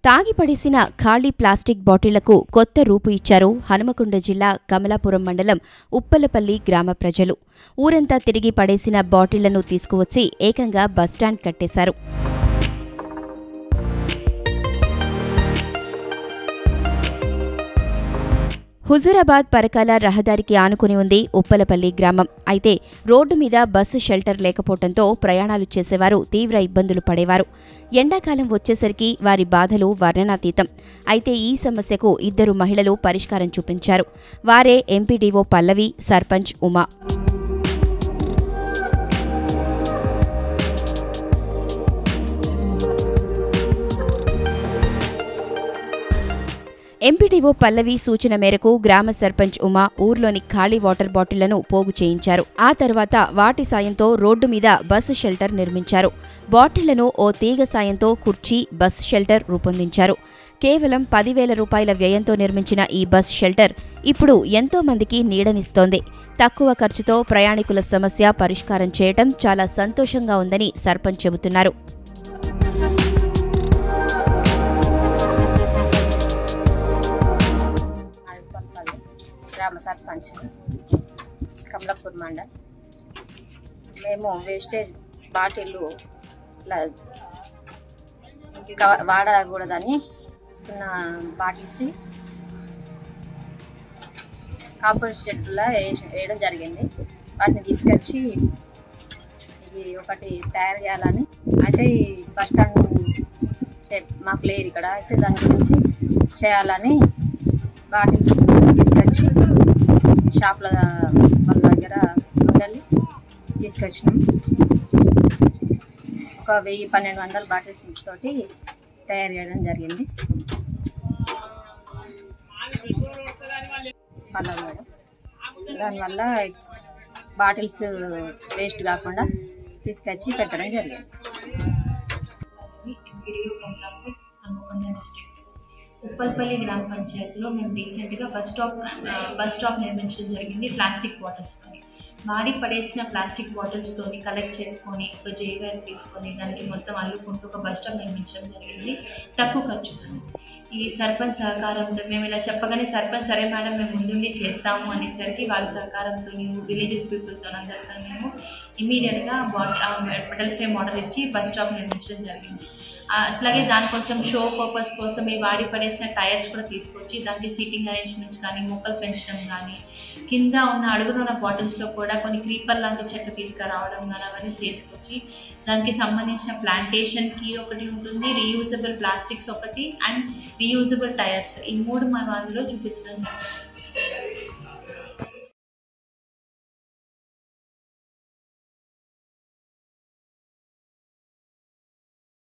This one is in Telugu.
తాగిపడేసిన ఖాళీ ప్లాస్టిక్ బాటిళ్లకు కొత్త రూపు ఇచ్చారు హనుమకొండ జిల్లా కమలాపురం మండలం ఉప్పలపల్లి గ్రామ ప్రజలు ఊరంతా తిరిగి పడేసిన బాటిళ్లను తీసుకువచ్చి ఏకంగా బస్టాండ్ కట్టేశారు హుజూరాబాద్ పరకాల రహదారికి ఆనుకుని ఉంది ఉప్పలపల్లి గ్రామం అయితే రోడ్డు మీద బస్సు షెల్టర్ లేకపోవడంతో ప్రయాణాలు చేసేవారు తీవ్ర ఇబ్బందులు పడేవారు ఎండాకాలం వచ్చేసరికి వారి బాధలు వర్ణనాతీతం అయితే ఈ సమస్యకు ఇద్దరు మహిళలు పరిష్కారం చూపించారు వారే ఎంపీడీఓ పల్లవి సర్పంచ్ ఉమా ఎంపీడీఓ పల్లవి సూచన మేరకు గ్రామ సర్పంచ్ ఉమా ఊర్లోని ఖాళీ వాటర్ బాటిళ్లను పోగు చేయించారు ఆ తర్వాత వాటి సాయంతో రోడ్డు మీద బస్ షెల్టర్ నిర్మించారు బాటిళ్లను ఓ తీగ సాయంతో కుర్చీ బస్ షెల్టర్ రూపొందించారు కేవలం పదివేల రూపాయల వ్యయంతో నిర్మించిన ఈ బస్ షెల్టర్ ఇప్పుడు ఎంతో మందికి నీడనిస్తోంది తక్కువ ఖర్చుతో ప్రయాణికుల సమస్య పరిష్కారం చేయటం చాలా సంతోషంగా ఉందని సర్పంచ్ చెబుతున్నారు అల్పంపల్లి గ్రామ సర్పంచ్ కమలాపూర్ మండల్ మేము వేస్టేజ్ బాటిళ్ళు ఇట్లా ఇంకా వాడకూడదని తీసుకున్న బాటిల్స్ కాంపోస్ట్ షెడ్లో వేయడం జరిగింది వాటిని తీసుకొచ్చి ఇది ఒకటి తయారు చేయాలని అంటే ఈ బస్ స్టాండ్ చే- మాకు లేదు ఇక్కడ అయితే దాని గురించి చేయాలని బాటిల్స్ తీసుకొచ్చి షాప్ల వాళ్ళ దగ్గర ఉండాలి తీసుకొచ్చినాం ఒక వెయ్యి పన్నెండు వందల బాటిల్స్ తోటి తయారు చేయడం జరిగింది పల్లవి మేడం దానివల్ల బాటిల్స్ వేస్ట్ కాకుండా తీసుకొచ్చి పెట్టడం జరిగింది ఎంపీడీఓ కమలాపూర్ హనుమకొండ డిస్ట్రిక్ట్ ఉప్పల్పల్లి గ్రామ పంచాయతీలో మేము రీసెంట్గా బస్ స్టాప్ ఆ, బస్ స్టాప్ నిర్మించడం జరిగింది ప్లాస్టిక్ బాటిల్స్తో వాడి పడేసిన ప్లాస్టిక్ బాటిల్స్తోని కలెక్ట్ చేసుకొని ఒక జేవైర్ తీసుకొని దానికి మొత్తం అల్లుకుంటూ ఒక బస్ స్టాప్ నిర్మించడం జరిగింది తక్కువ ఖర్చుతో ఈ సర్పంచ్ సహకారంతో మేము ఇలా చెప్పగానే సర్పంచ్ సరే మేడం మేము ముందుండి చేస్తాము అనేసరికి వాళ్ళ సహకారంతో విలేజెస్ పీపుల్తో అందరితో మేము ఇమీడియట్గా బాట్ మెటల్ ఫ్రేమ్ ఆర్డర్ ఇచ్చి బస్ స్టాప్ నిర్మించడం జరిగింది ఆ, అట్లాగే దాని కొంచెం షో పర్పస్ కోసం ఈ వాడి పడేసిన టైర్స్ కూడా తీసుకొచ్చి దానికి సీటింగ్ అరేంజ్మెంట్స్ కానీ మొక్కలు పెంచడం కానీ కింద ఉన్న అడుగున ఉన్న బాటిల్స్లో కూడా కొన్ని క్రీపర్ లాంటి చెట్లు తీసుకురావడం కానీ అవన్నీ తీసుకొచ్చి దానికి సంబంధించిన ప్లాంటేషన్కి ఒకటి ఉంటుంది రీయూజబుల్ ప్లాస్టిక్స్ ఒకటి అండ్ రీయూజబుల్ టైర్స్ ఈ మూడు మన అందులో చూపించడం జరిగింది